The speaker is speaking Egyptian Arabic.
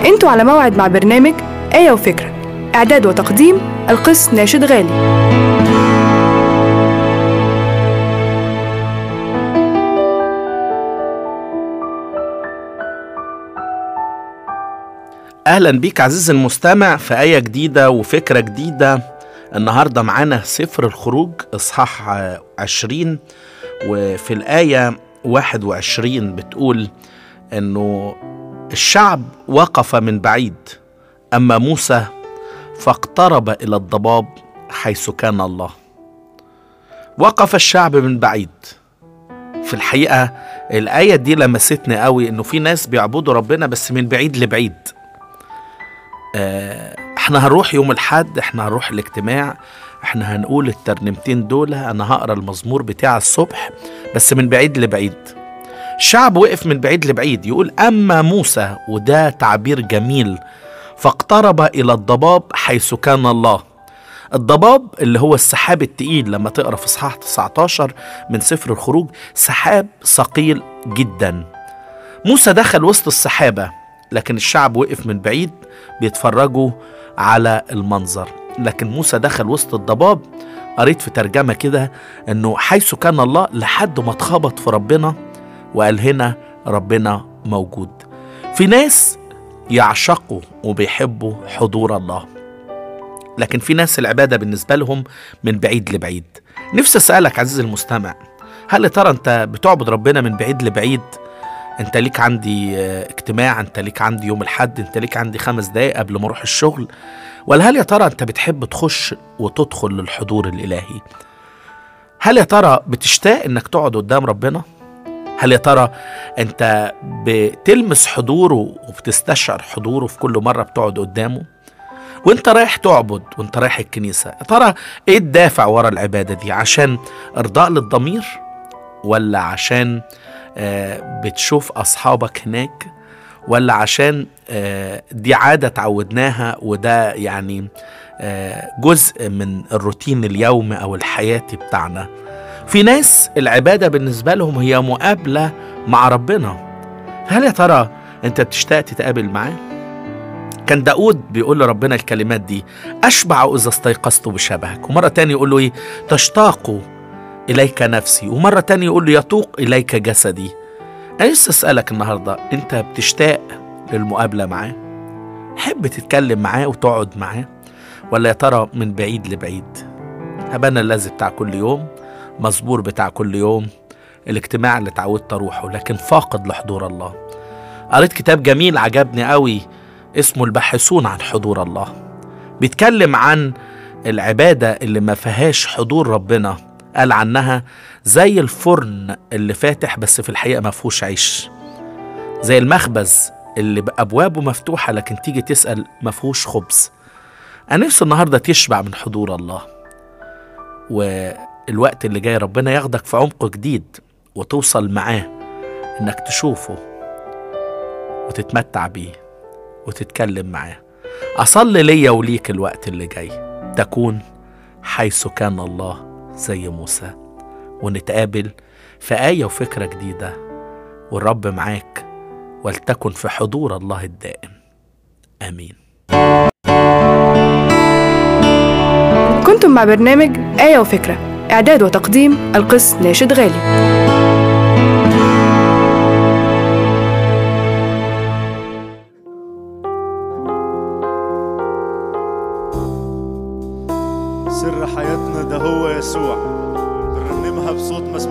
انتوا على موعد مع برنامج آية وفكرة إعداد وتقديم القس ناشد غالي اهلا بيك عزيزي المستمع في ايه جديده وفكره جديده النهارده معانا سفر الخروج اصحاح عشرين وفي الايه 21 بتقول انه الشعب وقف من بعيد اما موسى فاقترب الى الضباب حيث كان الله وقف الشعب من بعيد في الحقيقه الايه دي لمستني قوي انه في ناس بيعبدوا ربنا بس من بعيد لبعيد آه، احنا هنروح يوم الحد احنا هنروح الاجتماع احنا هنقول الترنيمتين دول انا هقرا المزمور بتاع الصبح بس من بعيد لبعيد الشعب وقف من بعيد لبعيد يقول اما موسى وده تعبير جميل فاقترب الى الضباب حيث كان الله الضباب اللي هو السحاب التقيل لما تقرا في اصحاح 19 من سفر الخروج سحاب ثقيل جدا موسى دخل وسط السحابه لكن الشعب وقف من بعيد بيتفرجوا على المنظر لكن موسى دخل وسط الضباب قريت في ترجمة كده انه حيث كان الله لحد ما اتخبط في ربنا وقال هنا ربنا موجود في ناس يعشقوا وبيحبوا حضور الله لكن في ناس العبادة بالنسبة لهم من بعيد لبعيد نفسي أسألك عزيزي المستمع هل يا ترى أنت بتعبد ربنا من بعيد لبعيد انت ليك عندي اجتماع انت ليك عندي يوم الحد انت ليك عندي خمس دقايق قبل ما اروح الشغل ولا هل يا ترى انت بتحب تخش وتدخل للحضور الالهي هل يا ترى بتشتاق انك تقعد قدام ربنا هل يا ترى انت بتلمس حضوره وبتستشعر حضوره في كل مره بتقعد قدامه وانت رايح تعبد وانت رايح الكنيسه يا ترى ايه الدافع ورا العباده دي عشان ارضاء للضمير ولا عشان بتشوف أصحابك هناك ولا عشان دي عادة تعودناها وده يعني جزء من الروتين اليومي أو الحياتي بتاعنا في ناس العبادة بالنسبة لهم هي مقابلة مع ربنا هل يا ترى أنت بتشتاق تتقابل معاه؟ كان داود بيقول لربنا الكلمات دي أشبع إذا استيقظت بشبهك ومرة تانية يقول له إيه تشتاق إليك نفسي ومرة تانية يقول له يطوق إليك جسدي أنا لسه أسألك النهاردة أنت بتشتاق للمقابلة معاه حب تتكلم معاه وتقعد معاه ولا يا ترى من بعيد لبعيد هبانا الذي بتاع كل يوم مزبور بتاع كل يوم الاجتماع اللي اتعودت اروحه لكن فاقد لحضور الله قريت كتاب جميل عجبني قوي اسمه الباحثون عن حضور الله بيتكلم عن العبادة اللي ما فيهاش حضور ربنا قال عنها زي الفرن اللي فاتح بس في الحقيقة ما فيهوش عيش زي المخبز اللي بأبوابه مفتوحة لكن تيجي تسأل ما فيهوش خبز أنا نفسي النهاردة تشبع من حضور الله والوقت اللي جاي ربنا ياخدك في عمق جديد وتوصل معاه إنك تشوفه وتتمتع بيه وتتكلم معاه أصلي ليا وليك الوقت اللي جاي تكون حيث كان الله زي موسى ونتقابل في آية وفكرة جديدة والرب معاك ولتكن في حضور الله الدائم آمين كنتم مع برنامج آية وفكرة إعداد وتقديم القس ناشد غالي سر حياتنا ده هو يسوع بنرنمها بصوت مسموع